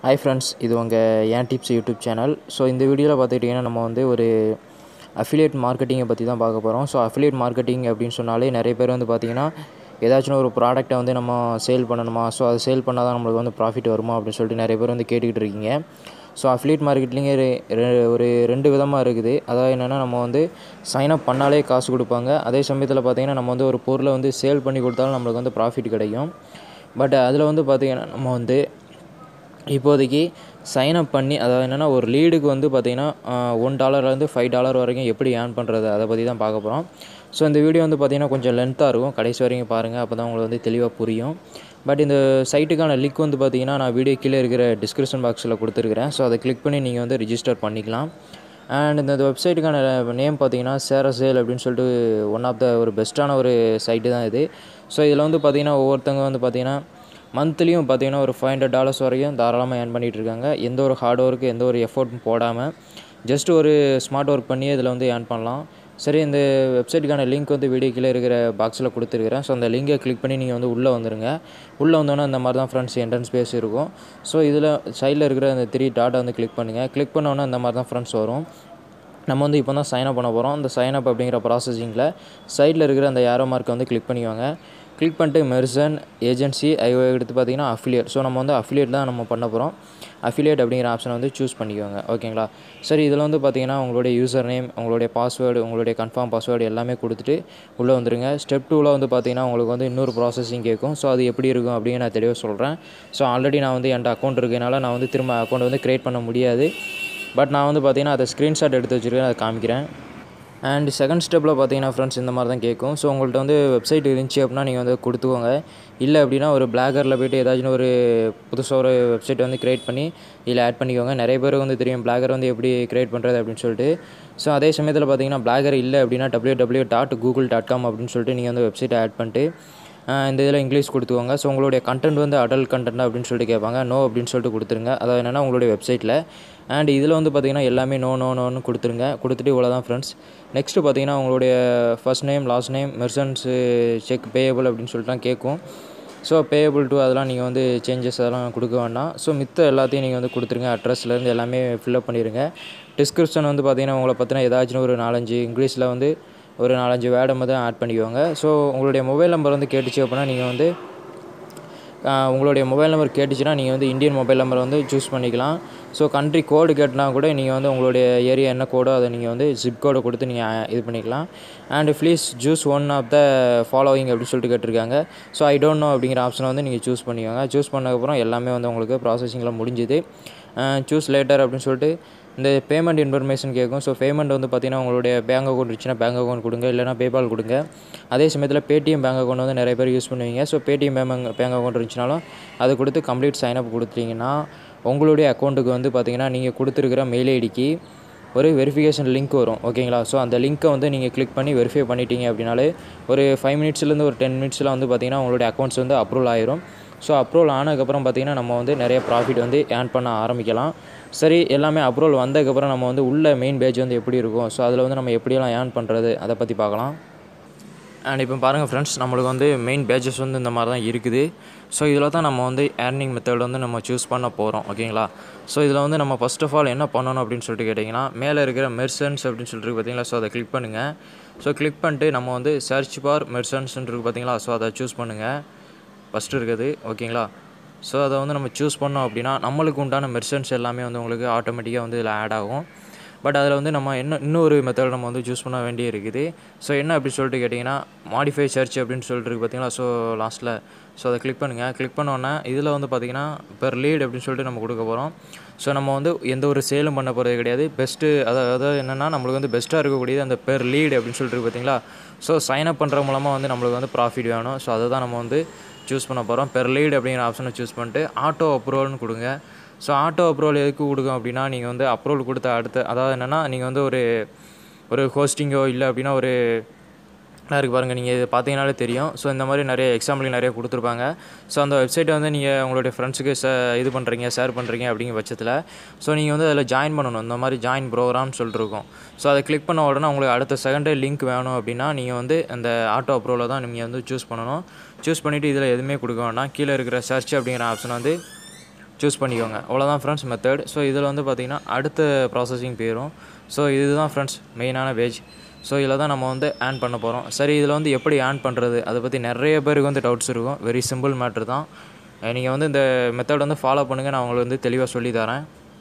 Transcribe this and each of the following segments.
hi friends இது உங்கள் ஏன் டிப்ஸ் யூடியூப் சேனல் ஸோ இந்த வீடியோவில் பார்த்துக்கிட்டிங்கன்னா நம்ம வந்து ஒரு அஃபிலியேட் மார்க்கெட்டிங்கை பற்றி தான் பார்க்க போகிறோம் ஸோ அஃபிலியேட் மார்க்கெட்டிங் அப்படின்னு சொன்னாலே நிறைய பேர் வந்து பார்த்திங்கன்னா ஏதாச்சும் ஒரு ப்ராடக்ட்டை வந்து நம்ம சேல் பண்ணணுமா ஸோ அது சேல் பண்ணால் தான் நம்மளுக்கு வந்து ப்ராஃபிட் வருமா அப்படின்னு சொல்லிட்டு நிறைய பேர் வந்து கேட்டுக்கிட்டு இருக்கீங்க ஸோ அஃபிலியேட் மார்க்கெட்டிங்கே ஒரு ரெண்டு விதமாக இருக்குது அதாவது என்னென்னா நம்ம வந்து சைன் அப் பண்ணாலே காசு கொடுப்பாங்க அதே சமயத்தில் பார்த்திங்கன்னா நம்ம வந்து ஒரு பொருளை வந்து சேல் பண்ணி கொடுத்தாலும் நம்மளுக்கு வந்து ப்ராஃபிட் கிடைக்கும் பட் அதில் வந்து பார்த்திங்கன்னா நம்ம வந்து இப்போதைக்கு சைன் அப் பண்ணி அதாவது என்னென்னா ஒரு லீடுக்கு வந்து பார்த்திங்கன்னா ஒன் டாலர்லேருந்து ஃபைவ் டாலர் வரைக்கும் எப்படி ஏர்ன் பண்ணுறது அதை பற்றி தான் பார்க்க போகிறோம் ஸோ இந்த வீடியோ வந்து பார்த்திங்கன்னா கொஞ்சம் லென்த்தாக இருக்கும் கடைசி வரைக்கும் பாருங்கள் அப்போ தான் உங்களுக்கு வந்து தெளிவாக புரியும் பட் இந்த சைட்டுக்கான லிங்க் வந்து பார்த்திங்கன்னா நான் வீடியோ கீழே இருக்கிற டிஸ்கிரிப்ஷன் பாக்ஸில் கொடுத்துருக்குறேன் ஸோ அதை கிளிக் பண்ணி நீங்கள் வந்து ரிஜிஸ்டர் பண்ணிக்கலாம் அண்ட் இந்த வெப்சைட்டுக்கான நேம் பார்த்தீங்கன்னா சேரசேல் அப்படின்னு சொல்லிட்டு ஒன் ஆஃப் த ஒரு பெஸ்ட்டான ஒரு சைட்டு தான் இது ஸோ இதில் வந்து பார்த்திங்கன்னா ஒவ்வொருத்தவங்க வந்து பார்த்திங்கன்னா மந்த்லியும் பார்த்தீங்கன்னா ஒரு ஃபைவ் ஹண்ட்ரட் டாலர்ஸ் வரைக்கும் தாராளமாக ஏர்ன் பண்ணிகிட்டு இருக்காங்க எந்த ஒரு ஹார்ட் ஒர்க்கு எந்த ஒரு எஃபோர்ட்டும் போடாமல் ஜஸ்ட் ஒரு ஸ்மார்ட் ஒர்க் பண்ணி இதில் வந்து ஏர்ன் பண்ணலாம் சரி இந்த வெப்சைட்டுக்கான லிங்க் வந்து வீடியோ கீழே இருக்கிற பாக்ஸில் கொடுத்துருக்குறேன் ஸோ அந்த லிங்கை கிளிக் பண்ணி நீங்கள் வந்து உள்ளே வந்துடுங்க உள்ளே வந்தோன்னே இந்த மாதிரி தான் ஃப்ரெண்ட்ஸ் என்ட்ரன்ஸ் பேஸ் இருக்கும் ஸோ இதில் சைடில் இருக்கிற அந்த த்ரீ டாட்டை வந்து கிளிக் பண்ணுங்கள் கிளிக் பண்ணோன்னே இந்த மாதிரி தான் ஃப்ரெண்ட்ஸ் வரும் நம்ம வந்து இப்போ தான் சைன் அப் பண்ண போகிறோம் அந்த சைன் அப் அப்படிங்கிற ப்ராசஸிங்கில் சைடில் இருக்கிற அந்த ஏரோ மார்க்கை வந்து கிளிக் பண்ணிக்கோங்க கிளிக் பண்ணிட்டு மெர்சன் ஏஜென்சி ஐஓ எடுத்து பார்த்தீங்கன்னா அஃபிலியேட் ஸோ நம்ம வந்து அஃபிலியேட் தான் நம்ம பண்ண போகிறோம் அஃபிலியேட் அப்படிங்கிற ஆப்ஷனை வந்து சூஸ் பண்ணிக்கோங்க ஓகேங்களா சரி இதில் வந்து பார்த்தீங்கன்னா உங்களுடைய யூசர் நேம் உங்களுடைய பாஸ்வேர்டு உங்களுடைய கன்ஃபார்ம் பாஸ்வேர்டு எல்லாமே கொடுத்துட்டு உள்ளே வந்துடுங்க ஸ்டெப் டூவில் வந்து பார்த்தீங்கன்னா உங்களுக்கு வந்து இன்னொரு ப்ராசஸிங் கேட்கும் ஸோ அது எப்படி இருக்கும் அப்படின்னு நான் தெளிவாக சொல்கிறேன் ஸோ ஆல்ரெடி நான் வந்து என்கிட்ட அக்கௌண்ட் இருக்கனால நான் வந்து திரும்ப அக்கௌண்ட் வந்து க்ரியேட் பண்ண முடியாது பட் நான் வந்து பார்த்தீங்கன்னா அதை ஸ்க்ரீன்ஷாட் எடுத்து வச்சுருக்கேன் அதை காமிக்கிறேன் அண்ட் செகண்ட் ஸ்டெப்பில் பார்த்தீங்கன்னா ஃப்ரெண்ட்ஸ் இந்த மாதிரி தான் கேட்கும் ஸோ உங்கள்கிட்ட வந்து வெப்சைட் இருந்துச்சு அப்படின்னா நீங்கள் வந்து கொடுத்துக்கோங்க இல்லை அப்படின்னா ஒரு பிளாகரில் போய்ட்டு ஏதாச்சும் ஒரு புதுசாக ஒரு வெப்சைட் வந்து க்ரியேட் பண்ணி இதில் ஆட் பண்ணிக்கோங்க நிறைய பேருக்கு வந்து தெரியும் பிளாகர் வந்து எப்படி க்ரியேட் பண்ணுறது அப்படின்னு சொல்லிட்டு ஸோ அதே சமயத்தில் பார்த்தீங்கன்னா பிளாகர் இல்லை அப்படின்னா W W dot Google dot com அப்படின்னு சொல்லிட்டு நீங்கள் வந்து வெப்சைட்டை ஆட் பண்ணிட்டு இந்த இதில் இங்கிலீஷ் கொடுத்துக்கோங்க ஸோ உங்களுடைய கண்டென்ட் வந்து அடல்ட் கண்டென்ட் அப்படின்னு சொல்லிட்டு கேட்பாங்க நோ அப்படின்னு சொல்லிட்டு கொடுத்துருங்க அதாவது என்னென்னா உங்களுடைய வெப்சைட்டில் அண்ட் இதில் வந்து பார்த்திங்கன்னா எல்லாமே நோ நோ நோன்னு கொடுத்துருங்க கொடுத்துட்டு இவ்வளோ தான் ஃப்ரெண்ட்ஸ் நெக்ஸ்ட்டு பார்த்தீங்கன்னா உங்களுடைய first name last name merchants check payable அப்படின்னு சொல்லிட்டுலாம் கேட்கும் ஸோ பேயபிள் டு அதெல்லாம் நீங்கள் வந்து சேஞ்சஸ் அதெல்லாம் கொடுக்க வேண்டாம் ஸோ மித்த எல்லாத்தையும் நீங்கள் வந்து கொடுத்துருங்க அட்ரஸ்லேருந்து எல்லாமே ஃபில்அப் பண்ணிடுங்க டிஸ்கிரிப்ஷன் வந்து பார்த்திங்கன்னா உங்களை பற்றின ஏதாச்சும் ஒரு நாலஞ்சு இங்கிலீஷில் வந்து ஒரு நாலஞ்சு வேர்டை மட்டும் ஆட் பண்ணிக்கோங்க ஸோ உங்களுடைய மொபைல் நம்பர் வந்து கேட்டுச்சு அப்படின்னா நீங்கள் வந்து உங்களுடைய மொபைல் நம்பர் கேட்டுச்சுன்னா நீங்கள் வந்து இந்தியன் மொபைல் நம்பர் வந்து சூஸ் பண்ணிக்கலாம் ஸோ கண்ட்ரி கோடு கேட்டினா கூட நீங்கள் வந்து உங்களுடைய ஏரியா என்ன கோடோ அதை நீங்கள் வந்து ஜிப் கோடை கொடுத்து நீங்கள் இது பண்ணிக்கலாம் and please choose one of the following அப்படின்னு சொல்லிட்டு கேட்டிருக்காங்க ஸோ ஐ டோன்ட் நோ அப்படிங்கிற ஆப்ஷனை வந்து நீங்கள் சூஸ் பண்ணிக்கோங்க சூஸ் பண்ணதுக்கப்புறம் எல்லாமே வந்து உங்களுக்கு ப்ராசஸிங்கில் முடிஞ்சுது சூஸ் லேட்டர் அப்படின்னு சொல்லிட்டு இந்த பேமெண்ட் இன்ஃபர்மேஷன் கேட்கும் ஸோ பேமெண்ட் வந்து பார்த்திங்கன்னா உங்களுடைய பேங்க் அக்கௌண்ட் இருந்துச்சுன்னா பேங்க் அக்கௌண்ட் கொடுங்க இல்லைனா பேபால் கொடுங்க அதே சமயத்தில் பேடிஎம் பேங்க் அக்கௌண்ட் வந்து நிறைய பேர் யூஸ் பண்ணுவீங்க so Paytm bank bank account இருந்துச்சுனாலும் அது கொடுத்து கம்ப்ளீட் சைன் அப் கொடுத்தீங்கன்னா உங்களுடைய அக்கௌண்ட்டுக்கு வந்து பார்த்திங்கன்னா நீங்கள் கொடுத்துருக்கிற மெயில் ஐடிக்கு ஒரு வெரிஃபிகேஷன் லிங்க் வரும் ஓகேங்களா ஸோ அந்த லிங்க்கை வந்து நீங்கள் கிளிக் பண்ணி வெரிஃபை பண்ணிட்டீங்க அப்படின்னாலே ஒரு ஃபைவ் மினிட்ஸ்லேருந்து ஒரு டென் மினிட்ஸில் வந்து பார்த்திங்கன்னா உங்களுடைய அக்கௌண்ட்ஸ் வந்து அப்ரூவல் ஆயிரும் ஸோ அப்ரூவல் ஆனதுக்கப்புறம் பார்த்திங்கன்னா நம்ம வந்து நிறைய ப்ராஃபிட் வந்து ஏர்ன் பண்ண ஆரம்பிக்கலாம் சரி எல்லாமே அப்ரூவல் வந்ததுக்கப்புறம் நம்ம வந்து உள்ள மெயின் பேஜ் வந்து எப்படி இருக்கும் ஸோ அதில் வந்து நம்ம எப்படியெல்லாம் ஏர்ன் பண்ணுறது அதை பற்றி பார்க்கலாம் அண்ட் இப்போ பாருங்கள் ஃப்ரெண்ட்ஸ் நம்மளுக்கு வந்து மெயின் பேஜஸ் வந்து இந்த மாதிரி தான் இருக்குது ஸோ இதில் தான் நம்ம வந்து ஏர்னிங் மெத்தட் வந்து நம்ம சூஸ் பண்ண போகிறோம் ஓகேங்களா ஸோ இதில் வந்து நம்ம ஃபஸ்ட் ஆஃப் ஆல் என்ன பண்ணணும் அப்படின்னு சொல்லிட்டு கேட்டிங்கன்னா மேலே இருக்கிற மெர்சன்ஸ் அப்படின்னு சொல்லிட்டு பார்த்தீங்களா ஸோ அதை கிளிக் பண்ணுங்கள் ஸோ கிளிக் பண்ணிட்டு நம்ம வந்து சர்ச் பார் மெர்சன்ஸ்ன்றது பார்த்தீங்களா ஸோ அதை சூஸ் பண்ணுங்கள் ஃபஸ்ட்டு இருக்குது ஓகேங்களா ஸோ அதை வந்து நம்ம சூஸ் பண்ணோம் அப்படின்னா நம்மளுக்கு உண்டான மெர்சன்ஸ் எல்லாமே வந்து உங்களுக்கு ஆட்டோமேட்டிக்காக வந்து இதில் ஆட் ஆகும் பட் அதில் வந்து நம்ம இன்னும் இன்னொரு மெத்தட் நம்ம வந்து சூஸ் பண்ண வேண்டிய இருக்குது ஸோ என்ன அப்படி சொல்லிட்டு கேட்டிங்கன்னா மாடிஃபை சர்ச் அப்படின்னு சொல்லிட்டு இருக்குது பார்த்தீங்களா ஸோ லாஸ்ட்டில் ஸோ அதை கிளிக் பண்ணுங்கள் கிளிக் பண்ணோன்னே இதில் வந்து பார்த்திங்கன்னா பெர் லீட் அப்படின்னு சொல்லிட்டு நம்ம கொடுக்க போகிறோம் ஸோ நம்ம வந்து எந்த ஒரு சேலும் பண்ண போகிறது கிடையாது பெஸ்ட்டு அதாவது என்னென்னா நம்மளுக்கு வந்து பெஸ்ட்டாக இருக்கக்கூடியது அந்த பெர் லீட் அப்படின்னு சொல்லிட்டு பார்த்தீங்களா ஸோ சைன் அப் பண்ணுற மூலமாக வந்து நம்மளுக்கு வந்து ப்ராஃபிட் வேணும் ஸோ அதை தான் நம்ம வந்து சூஸ் பண்ண போகிறோம் பெர் லீட் அப்படிங்கிற ஆப்ஷனை சூஸ் பண்ணிட்டு ஆட்டோ அப்ரூவல்னு கொடுங்க ஸோ ஆட்டோ அப்ரூவல் எதுக்கு கொடுக்கும் அப்படின்னா நீங்கள் வந்து அப்ரூவல் கொடுத்த அடுத்த அதாவது என்னென்னா நீங்கள் வந்து ஒரு ஒரு ஹோஸ்டிங்கோ இல்லை அப்படின்னா ஒரு இருக்குது பாருங்கள் நீங்கள் இது பார்த்தீங்கனாலே தெரியும் ஸோ இந்த மாதிரி நிறைய எக்ஸாம்பிளுக்கு நிறைய கொடுத்துருப்பாங்க ஸோ அந்த வெப்சைட்டை வந்து நீங்கள் உங்களுடைய ஃப்ரெண்ட்ஸுக்கு ச இது பண்ணுறீங்க ஷேர் பண்ணுறீங்க அப்படிங்கிற பட்சத்தில் ஸோ நீங்கள் வந்து அதில் ஜாயின் பண்ணணும் இந்த மாதிரி ஜாயின் ப்ரோக்ராம்னு சொல்லிட்டு இருக்கும் ஸோ அதை கிளிக் பண்ண உடனே உங்களுக்கு அடுத்த செகண்டே லிங்க் வேணும் அப்படின்னா நீங்கள் வந்து அந்த ஆட்டோ அப்ரோவில் தான் நீங்கள் வந்து சூஸ் பண்ணணும் சூஸ் பண்ணிவிட்டு இதில் எதுவுமே கொடுக்க வேண்டாம் கீழே இருக்கிற சர்ச் அப்படிங்கிற ஆப்ஷனை வந்து சூஸ் பண்ணிக்கோங்க அவ்வளோதான் ஃப்ரெண்ட்ஸ் மெத்தட் ஸோ இதில் வந்து பார்த்திங்கன்னா அடுத்த ப்ராசஸிங் போயிடும் ஸோ இதுதான் ஃப்ரெண்ட்ஸ் மெயினான பேஜ் ஸோ இதில் தான் நம்ம வந்து ஆன் பண்ண போகிறோம் சரி இதில் வந்து எப்படி ஆன் பண்ணுறது அதை பற்றி நிறைய பேருக்கு வந்து டவுட்ஸ் இருக்கும் வெரி சிம்பிள் மேட்ரு தான் நீங்கள் வந்து இந்த மெத்தட் வந்து ஃபாலோ பண்ணுங்கள் நான் உங்களுக்கு வந்து தெளிவாக சொல்லி தரேன்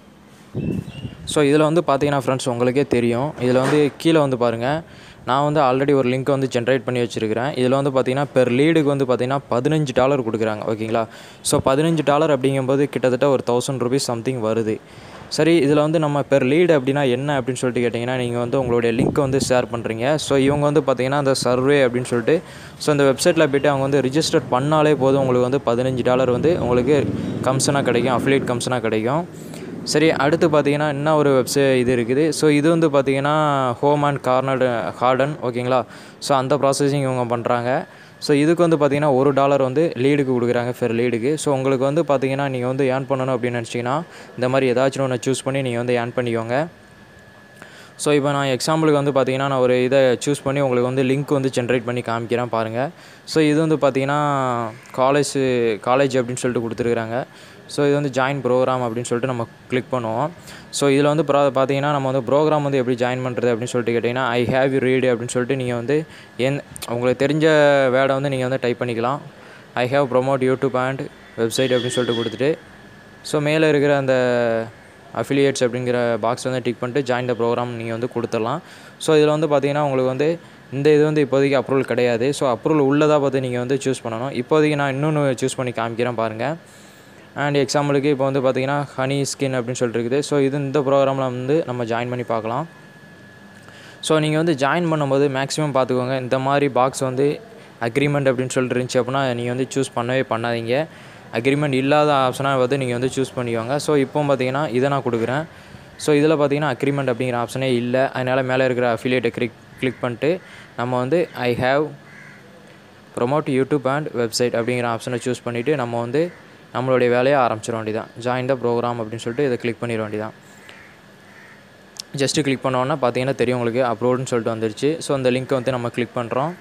ஸோ இதில் வந்து பார்த்தீங்கன்னா ஃப்ரெண்ட்ஸ் உங்களுக்கே தெரியும் இதில் வந்து கீழே வந்து பாருங்கள் நான் வந்து ஆல்ரெடி ஒரு லிங்க் வந்து ஜென்ரேட் பண்ணி வச்சுருக்கிறேன் இதில் வந்து பார்த்தீங்கன்னா பெர் லீடுக்கு வந்து பார்த்தீங்கன்னா பதினஞ்சு டாலர் கொடுக்குறாங்க ஓகேங்களா ஸோ பதினஞ்சு டாலர் அப்படிங்கும்போது கிட்டத்தட்ட ஒரு தௌசண்ட் ருபீஸ் சம்திங் வருது சரி இதில் வந்து நம்ம பெர் லீடு அப்படின்னா என்ன அப்படின்னு சொல்லிட்டு கேட்டிங்கன்னா நீங்கள் வந்து உங்களுடைய லிங்க் வந்து ஷேர் பண்ணுறீங்க ஸோ இவங்க வந்து பார்த்தீங்கன்னா அந்த சர்வே அப்படின்னு சொல்லிட்டு ஸோ இந்த வெப்சைட்டில் போய்ட்டு அவங்க வந்து ரிஜிஸ்டர் பண்ணாலே போதும் உங்களுக்கு வந்து பதினஞ்சு டாலர் வந்து உங்களுக்கு கம்சனாக கிடைக்கும் அஃபிலியேட் கம்சனாக கிடைக்கும் சரி அடுத்து பார்த்தீங்கன்னா இன்னும் ஒரு வெப்சை இது இருக்குது ஸோ இது வந்து பார்த்தீங்கன்னா ஹோம் அண்ட் கார்னர் கார்டன் ஓகேங்களா ஸோ அந்த ப்ராசஸிங் இவங்க பண்ணுறாங்க ஸோ இதுக்கு வந்து பார்த்தீங்கன்னா ஒரு டாலர் வந்து லீடுக்கு கொடுக்குறாங்க ஃபெர் லீடுக்கு ஸோ உங்களுக்கு வந்து பார்த்தீங்கன்னா நீங்கள் வந்து ஏர்ன் பண்ணணும் அப்படின்னு நினச்சிங்கன்னா இந்த மாதிரி ஏதாச்சும் ஒன்று சூஸ் பண்ணி நீங்கள் வந்து ஏர்ன் பண்ணிக்கோங்க ஸோ இப்போ நான் எக்ஸாம்பிளுக்கு வந்து பார்த்தீங்கன்னா நான் ஒரு இதை சூஸ் பண்ணி உங்களுக்கு வந்து லிங்க் வந்து ஜென்ரேட் பண்ணி காமிக்கிறேன் பாருங்கள் ஸோ இது வந்து பார்த்தீங்கன்னா காலேஜ் காலேஜ் அப்படின்னு சொல்லிட்டு கொடுத்துருக்குறாங்க ஸோ இது வந்து ஜாயின் ப்ரோக்ராம் அப்படின்னு சொல்லிட்டு நம்ம கிளிக் பண்ணுவோம் ஸோ இதில் வந்து ப்ரா பார்த்தீங்கன்னா நம்ம வந்து ப்ரோக்ராம் வந்து எப்படி ஜாயின் பண்ணுறது அப்படின்னு சொல்லிட்டு கேட்டிங்கன்னா ஐ ஹேவ் யூ ரீடு அப்படின்னு சொல்லிட்டு நீங்கள் வந்து என் உங்களுக்கு தெரிஞ்ச வேர்டை வந்து நீங்கள் வந்து டைப் பண்ணிக்கலாம் I have promote YouTube and website அப்படின்னு சொல்லிட்டு கொடுத்துட்டு ஸோ மேலே இருக்கிற அந்த அஃபிலியேட்ஸ் அப்படிங்கிற பாக்ஸ் வந்து டிக் பண்ணிட்டு ஜாயின் த ப்ரோக்ராம் நீங்கள் வந்து கொடுத்துடலாம் ஸோ இதில் வந்து பார்த்தீங்கன்னா உங்களுக்கு வந்து இந்த இது வந்து இப்போதைக்கு அப்ரூவல் கிடையாது ஸோ அப்ரூவல் உள்ளதாக பார்த்து நீங்கள் வந்து சூஸ் பண்ணணும் இப்போதைக்கு நான் இன்னொன்று சூஸ் பண்ணி காமிக்கிறேன் பாருங்கள் அண்ட் எக்ஸாம்பிளுக்கு இப்போ வந்து பார்த்தீங்கன்னா ஹனி ஸ்கின் அப்படின்னு சொல்லிட்டு இருக்குது ஸோ இது இந்த ப்ரோக்ராமில் வந்து நம்ம ஜாயின் பண்ணி பார்க்கலாம் ஸோ நீங்கள் வந்து ஜாயின் பண்ணும்போது மேக்ஸிமம் பார்த்துக்கோங்க இந்த மாதிரி பாக்ஸ் வந்து அக்ரிமெண்ட் அப்படின்னு சொல்லிட்டு இருந்துச்சு அப்படின்னா நீங்கள் வந்து சூஸ் பண்ணவே பண்ணாதீங்க அக்ரிமெண்ட் இல்லாத ஆப்ஷனாக வந்து நீங்கள் வந்து சூஸ் பண்ணிக்கோங்க ஸோ இப்போ பார்த்தீங்கன்னா இதை நான் கொடுக்குறேன் ஸோ இதில் பார்த்தீங்கன்னா அக்ரிமெண்ட் அப்படிங்கிற ஆப்ஷனே இல்லை அதனால் மேலே இருக்கிற அஃபிலியேட்டை கிளிக் கிளிக் பண்ணிட்டு நம்ம வந்து I have promote YouTube and website அப்படிங்கிற ஆப்ஷனை சூஸ் பண்ணிவிட்டு நம்ம வந்து நம்மளுடைய வேலையை ஆரம்பிச்சிட வேண்டியதான் ஜாயின் த ப்ரோக்ராம் அப்படின்னு சொல்லிட்டு இதை கிளிக் பண்ணிட வேண்டியதான் ஜஸ்ட்டு கிளிக் பண்ணோன்னா பார்த்தீங்கன்னா தெரியும் உங்களுக்கு அப்லோடுன்னு சொல்லிட்டு வந்துருச்சு ஸோ அந்த லிங்க்கை வந்து நம்ம கிளிக் பண்ணுறோம்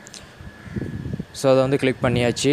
ஸோ அதை வந்து கிளிக் பண்ணியாச்சு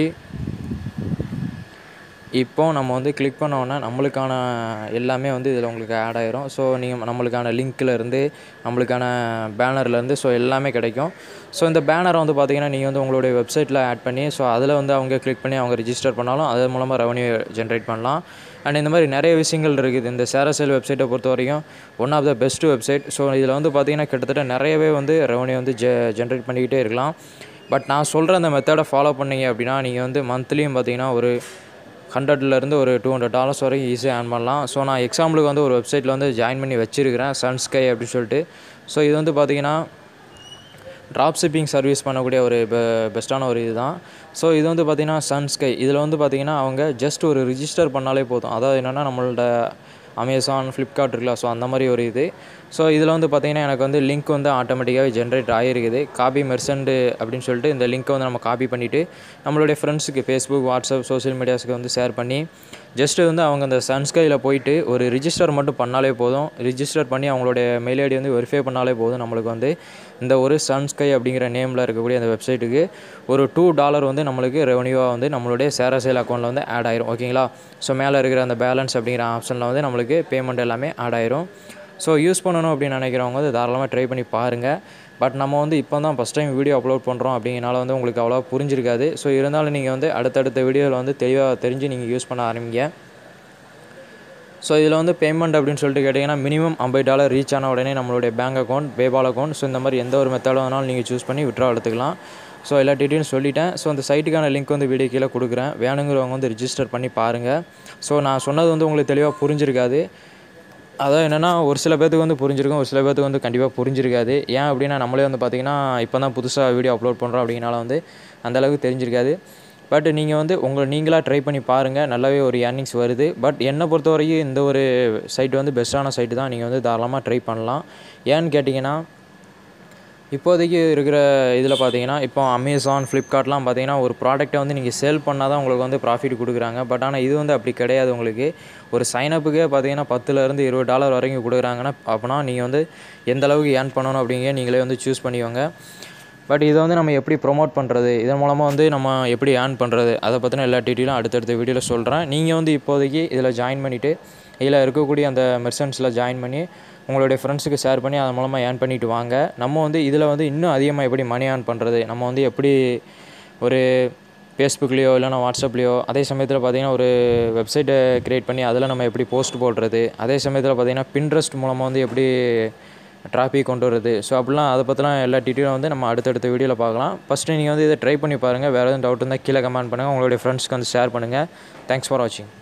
இப்போ நம்ம வந்து கிளிக் பண்ணோன்னா நம்மளுக்கான எல்லாமே வந்து இதில் உங்களுக்கு ஆட் ஆயிரும் ஸோ நீங்கள் நம்மளுக்கான லிங்க்கில் இருந்து நம்மளுக்கான பேனர்லேருந்து ஸோ எல்லாமே கிடைக்கும் ஸோ இந்த பேனரை வந்து பார்த்தீங்கன்னா நீங்கள் வந்து உங்களுடைய வெப்சைட்டில் ஆட் பண்ணி ஸோ அதில் வந்து அவங்க கிளிக் பண்ணி அவங்க ரிஜிஸ்டர் பண்ணாலும் அது மூலமாக ரெவன்யூ ஜென்ரேட் பண்ணலாம் அண்ட் இந்த மாதிரி நிறைய விஷயங்கள் இருக்குது இந்த சேரசேல் வெப்சைட்டை பொறுத்த வரைக்கும் one of the best website so இதில் வந்து பார்த்தீங்கன்னா கிட்டத்தட்ட நிறையவே வந்து ரெவன்யூ வந்து ஜெ ஜென்ரேட் பண்ணிக்கிட்டே இருக்கலாம் பட் நான் சொல்கிற அந்த மெத்தடை ஃபாலோ பண்ணீங்க அப்படின்னா நீங்கள் வந்து மந்த்லியும் பார்த்தீங்கன்னா ஒரு ஹண்ட்ரட்லேருந்து ஒரு டூ ஹண்ட்ரட் டாலர்ஸ் வரைக்கும் ஈஸியாக ஏர்ன் பண்ணலாம் ஸோ நான் எக்ஸாம்பிளுக்கு வந்து ஒரு வெப்சைட்டில் வந்து ஜாயின் பண்ணி வச்சுருக்கிறேன் சன்ஸ்கை அப்படின்னு சொல்லிட்டு ஸோ இது வந்து பார்த்தீங்கன்னா ட்ராப் ஷிப்பிங் சர்வீஸ் பண்ணக்கூடிய ஒரு பெ பெஸ்ட்டான ஒரு இதுதான் ஸோ இது வந்து பார்த்திங்கன்னா சன்ஸ்கை இதில் வந்து பார்த்திங்கன்னா அவங்க ஜஸ்ட் ஒரு ரிஜிஸ்டர் பண்ணாலே போதும் அதாவது என்னென்னா நம்மளோட அமேசான் ஃப்ளிப்கார்ட் இருக்குல்ல ஸோ அந்த மாதிரி ஒரு இது ஸோ இதில் வந்து பார்த்திங்கன்னா எனக்கு வந்து லிங்க் வந்து ஆட்டோமேட்டிக்காகவே ஜென்ரேட் ஆகிருக்குது காப்பி மெர்சன்ட் அப்படின்னு சொல்லிட்டு இந்த லிங்க்கை வந்து நம்ம காப்பி பண்ணிவிட்டு நம்மளுடைய ஃப்ரெண்ட்ஸுக்கு ஃபேஸ்புக் வாட்ஸ்அப் சோஷியல் மீடியாஸுக்கு வந்து ஷேர் பண்ணி ஜஸ்ட்டு வந்து அவங்க அந்த சன்ஸ்கையில் போயிட்டு ஒரு ரிஜிஸ்டர் மட்டும் பண்ணாலே போதும் ரிஜிஸ்டர் பண்ணி அவங்களுடைய மெயில் ஐடி வந்து வெரிஃபை பண்ணாலே போதும் நம்மளுக்கு வந்து இந்த ஒரு சன்ஸ்கை அப்படிங்கிற நேமில் இருக்கக்கூடிய அந்த வெப்சைட்டுக்கு ஒரு டூ டாலர் வந்து நம்மளுக்கு ரெவன்யூவாக வந்து நம்மளுடைய சேர சேல் அக்கௌண்ட்டில் வந்து ஆட் ஆயிரும் ஓகேங்களா ஸோ மேலே இருக்கிற அந்த பேலன்ஸ் அப்படிங்கிற ஆப்ஷனில் வந்து நம்மளுக்கு பேமெண்ட் எல்லாமே ஆட் ஆயிரும் ஸோ யூஸ் பண்ணணும் அப்படின்னு நினைக்கிறவங்க வந்து தாராளமாக ட்ரை பண்ணி பாருங்கள் பட் நம்ம வந்து இப்போ தான் ஃபஸ்ட் டைம் வீடியோ அப்லோட் பண்ணுறோம் அப்படிங்கிறனால வந்து உங்களுக்கு அவ்வளோவா புரிஞ்சிருக்காது ஸோ இருந்தாலும் நீங்கள் வந்து அடுத்தடுத்த வீடியோவில் வந்து தெளிவாக தெரிஞ்சு நீங்கள் யூஸ் பண்ண ஆரம்பிங்க ஸோ இதில் வந்து பேமெண்ட் அப்படின்னு சொல்லிட்டு கேட்டிங்கன்னா மினிமம் ஐம்பது டாலர் ரீச் ஆன உடனே நம்மளுடைய bank account PayPal account so இந்த மாதிரி எந்த ஒரு மெத்தடும் வேணாலும் நீங்கள் சூஸ் பண்ணி விட்ரா எடுத்துக்கலாம் ஸோ எல்லா டீட்டெயிலும் சொல்லிட்டேன் ஸோ அந்த சைட்டுக்கான லிங்க் வந்து வீடியோ கீழே கொடுக்குறேன் வேணுங்கிறவங்க வந்து ரிஜிஸ்டர் பண்ணி பாருங்கள் ஸோ நான் சொன்னது வந்து உங்களுக்கு தெளிவாக புரிஞ்சிருக்காது அதான் என்னென்னா ஒரு சில பேர்த்துக்கு வந்து புரிஞ்சிருக்கும் ஒரு சில பேர்த்துக்கு வந்து கண்டிப்பாக புரிஞ்சிருக்காது ஏன் அப்படின்னா நம்மளே வந்து பார்த்திங்கன்னா இப்போ தான் புதுசாக வீடியோ அப்லோட் பண்ணுறோம் அப்படிங்கனால வந்து அந்தளவுக்கு தெரிஞ்சிருக்காது பட் நீங்கள் வந்து உங்களை நீங்களாக ட்ரை பண்ணி பாருங்கள் நல்லாவே ஒரு ஏர்னிங்ஸ் வருது பட் என்னை பொறுத்த வரைக்கும் இந்த ஒரு சைட்டு வந்து பெஸ்ட்டான சைட்டு தான் நீங்கள் வந்து தாராளமாக ட்ரை பண்ணலாம் ஏன்னு கேட்டிங்கன்னா இப்போதைக்கு இருக்கிற இதில் பார்த்தீங்கன்னா இப்போ அமேசான் ஃப்ளிப்கார்ட்லாம் பார்த்தீங்கன்னா ஒரு ப்ராடக்ட்டை வந்து நீங்கள் சேல் பண்ணால் தான் உங்களுக்கு வந்து ப்ராஃபிட் கொடுக்குறாங்க பட் ஆனால் இது வந்து அப்படி கிடையாது உங்களுக்கு ஒரு சைனப்புக்கே பார்த்தீங்கன்னா பத்துலேருந்து இருபது டாலர் வரைக்கும் கொடுக்குறாங்கன்னா அப்போனா நீங்கள் வந்து எந்த அளவுக்கு ஏர்ன் பண்ணணும் அப்படிங்க நீங்களே வந்து சூஸ் பண்ணிக்கோங்க பட் இதை வந்து நம்ம எப்படி ப்ரொமோட் பண்ணுறது இதன் மூலமாக வந்து நம்ம எப்படி ஏர்ன் பண்ணுறது அதை பற்றின எல்லா டீட்டெயிலும் அடுத்தடுத்த வீடியோவில் சொல்கிறேன் நீங்கள் வந்து இப்போதைக்கு இதில் ஜாயின் பண்ணிவிட்டு இதில் இருக்கக்கூடிய அந்த மெர்சன்ஸில் ஜாயின் பண்ணி உங்களுடைய ஃப்ரெண்ட்ஸுக்கு ஷேர் பண்ணி அதன் மூலமாக ஏர்ன் பண்ணிட்டு வாங்க நம்ம வந்து இதில் வந்து இன்னும் அதிகமாக எப்படி மணி ஏர்ன் பண்ணுறது நம்ம வந்து எப்படி ஒரு ஃபேஸ்புக்லேயோ இல்லைனா வாட்ஸ்அப்லேயோ அதே சமயத்தில் பார்த்திங்கன்னா ஒரு வெப்சைட்டை க்ரியேட் பண்ணி அதில் நம்ம எப்படி போஸ்ட் போடுறது அதே சமயத்தில் பார்த்திங்கன்னா பின்ட்ரெஸ்ட் மூலமாக வந்து எப்படி டிராஃபிக் கொண்டு வருது ஸோ அப்படிலாம் அதை பற்றிலாம் எல்லா டீட்டெயிலும் வந்து நம்ம அடுத்தடுத்த வீடியோவில் பார்க்கலாம் ஃபஸ்ட்டு நீங்கள் வந்து இதை ட்ரை பண்ணி பாருங்கள் வேறு எதுவும் டவுட் இருந்தால் கீழே கமெண்ட் பண்ணுங்கள் உங்களுடைய ஃப்ரெண்ட்ஸ்க்கு வந்து ஷேர் பண்ணுங்கள் தேங்க்ஸ் ஃபார் வாட்சிங்